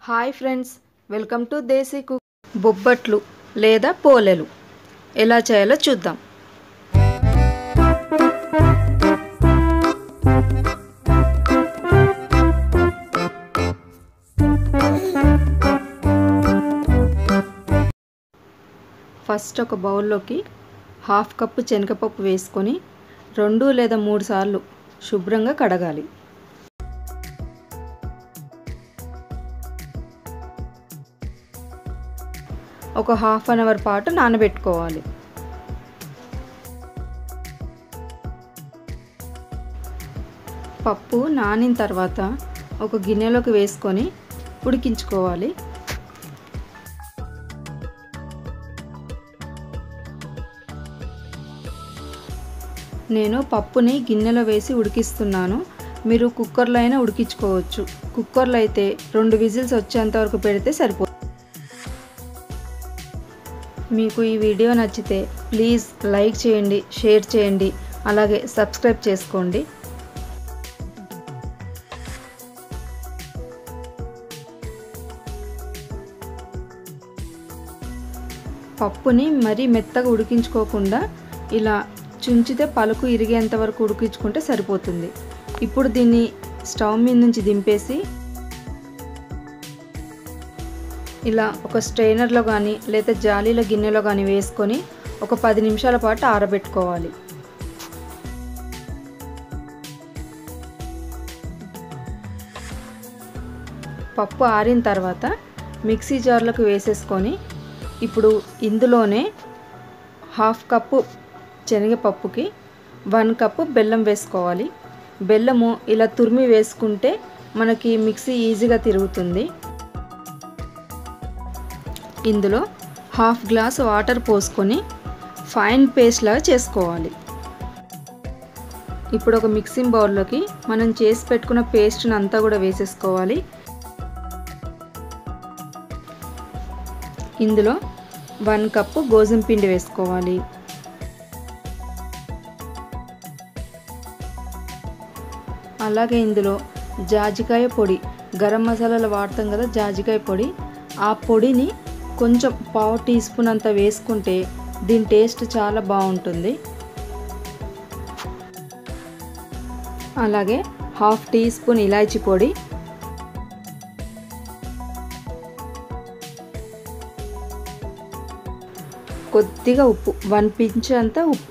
hi friends welcome to Desi cook బొబ్బట్లు లేదా పోలెలు ఎలా చేయాలో చూద్దాం ఫస్ట్ ఒక బౌల్లోకి హాఫ్ కప్పు శనగపప్పు వేసుకొని రెండు లేదా మూడు సార్లు శుభ్రంగా కడగాలి ఒక హాఫ్ అన్ అవర్ పాటు నానబెట్టుకోవాలి పప్పు నానిన తర్వాత ఒక గిన్నెలోకి వేసుకొని ఉడికించుకోవాలి నేను పప్పుని గిన్నెలో వేసి ఉడికిస్తున్నాను మీరు కుక్కర్లో అయినా ఉడికించుకోవచ్చు కుక్కర్లో అయితే రెండు విజిల్స్ వచ్చేంత వరకు పెడితే సరిపోతుంది మీకు ఈ వీడియో నచ్చితే ప్లీజ్ లైక్ చేయండి షేర్ చేయండి అలాగే సబ్స్క్రైబ్ చేసుకోండి పప్పుని మరీ మెత్తగా ఉడికించుకోకుండా ఇలా చుంచితే పలుకు ఇరిగేంత వరకు ఉడికించుకుంటే సరిపోతుంది ఇప్పుడు దీన్ని స్టవ్ మీద నుంచి దింపేసి ఇలా ఒక స్ట్రైనర్లో కానీ లేదా జాలీల గిన్నెలో కానీ వేసుకొని ఒక పది నిమిషాల పాటు ఆరబెట్టుకోవాలి పప్పు ఆరిన తర్వాత మిక్సీ జార్లకు వేసేసుకొని ఇప్పుడు ఇందులోనే హాఫ్ కప్పు శనగపప్పుకి వన్ కప్పు బెల్లం వేసుకోవాలి బెల్లము ఇలా తురిమి వేసుకుంటే మనకి మిక్సీ ఈజీగా తిరుగుతుంది ఇందులో హాఫ్ గ్లాస్ వాటర్ పోసుకొని ఫైన్ పేస్ట్ లాగా చేసుకోవాలి ఇప్పుడు ఒక మిక్సింగ్ బౌల్లోకి మనం చేసి పెట్టుకున్న పేస్ట్ని అంతా కూడా వేసేసుకోవాలి ఇందులో వన్ కప్పు గోధుమ పిండి వేసుకోవాలి అలాగే ఇందులో జాజికాయ పొడి గరం మసాలాలు వాడతాం కదా జాజికాయ పొడి ఆ పొడిని కొంచెం పావు టీ స్పూన్ అంత వేసుకుంటే దీని టేస్ట్ చాలా బాగుంటుంది అలాగే హాఫ్ టీ స్పూన్ ఇలాచీ పొడి కొద్దిగా ఉప్పు వన్ పించ్ అంతా ఉప్పు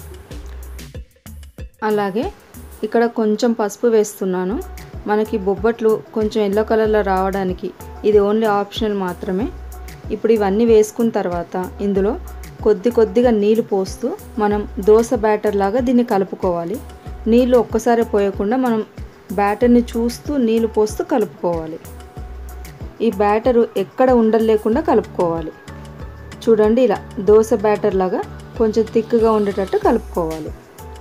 అలాగే ఇక్కడ కొంచెం పసుపు వేస్తున్నాను మనకి బొబ్బట్లు కొంచెం ఎల్లో కలర్లో రావడానికి ఇది ఓన్లీ ఆప్షనల్ మాత్రమే ఇప్పుడు ఇవన్నీ వేసుకున్న తర్వాత ఇందులో కొద్ది కొద్దిగా నీళ్ళు పోస్తూ మనం దోశ బ్యాటర్ లాగా దీన్ని కలుపుకోవాలి నీళ్ళు ఒక్కసారి పోయకుండా మనం బ్యాటర్ని చూస్తూ నీళ్ళు పోస్తూ కలుపుకోవాలి ఈ బ్యాటరు ఎక్కడ ఉండలు లేకుండా కలుపుకోవాలి చూడండి ఇలా దోశ బ్యాటర్ లాగా కొంచెం థిక్గా ఉండేటట్టు కలుపుకోవాలి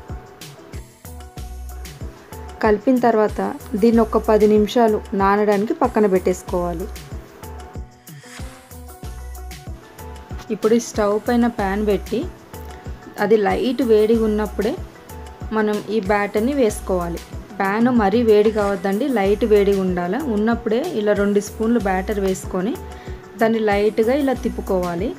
కలిపిన తర్వాత దీన్ని ఒక పది నిమిషాలు నానడానికి పక్కన పెట్టేసుకోవాలి ఇప్పుడు ఈ స్టవ్ పైన ప్యాన్ పెట్టి అది లైట్ వేడిగా ఉన్నప్పుడే మనం ఈ బ్యాటర్ని వేసుకోవాలి ప్యాన్ మరీ వేడి కావద్దండి లైట్ వేడిగా ఉండాలి ఉన్నప్పుడే ఇలా రెండు స్పూన్లు బ్యాటర్ వేసుకొని దాన్ని లైట్గా ఇలా తిప్పుకోవాలి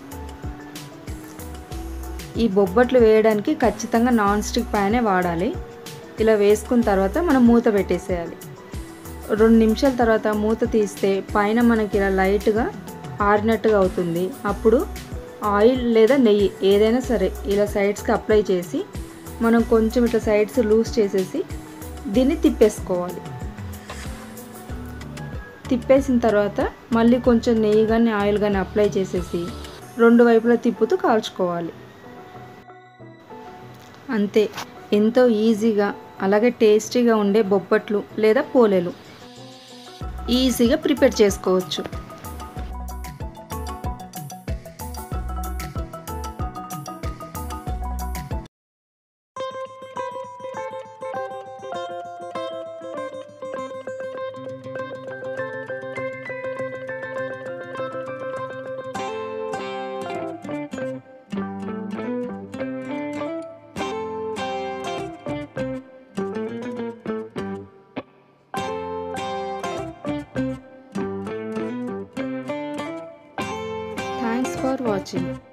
ఈ బొబ్బట్లు వేయడానికి ఖచ్చితంగా నాన్ స్టిక్ ప్యానే వాడాలి ఇలా వేసుకున్న తర్వాత మనం మూత పెట్టేసేయాలి రెండు నిమిషాల తర్వాత మూత తీస్తే పైన మనకి ఇలా లైట్గా ఆరినట్టుగా అవుతుంది అప్పుడు ఆయిల్ లేదా నెయ్యి ఏదైనా సరే ఇలా సైడ్స్కి అప్లై చేసి మనం కొంచెం ఇట్లా సైడ్స్ లూజ్ చేసేసి దీన్ని తిప్పేసుకోవాలి తిప్పేసిన తర్వాత మళ్ళీ కొంచెం నెయ్యి కానీ ఆయిల్ కానీ అప్లై చేసేసి రెండు వైపులా తిప్పుతూ కాల్చుకోవాలి అంతే ఎంతో ఈజీగా అలాగే టేస్టీగా ఉండే బొబ్బట్లు లేదా పోలేలు ఈజీగా ప్రిపేర్ చేసుకోవచ్చు థ్యాంక్స్ ఫర్ వాచింగ్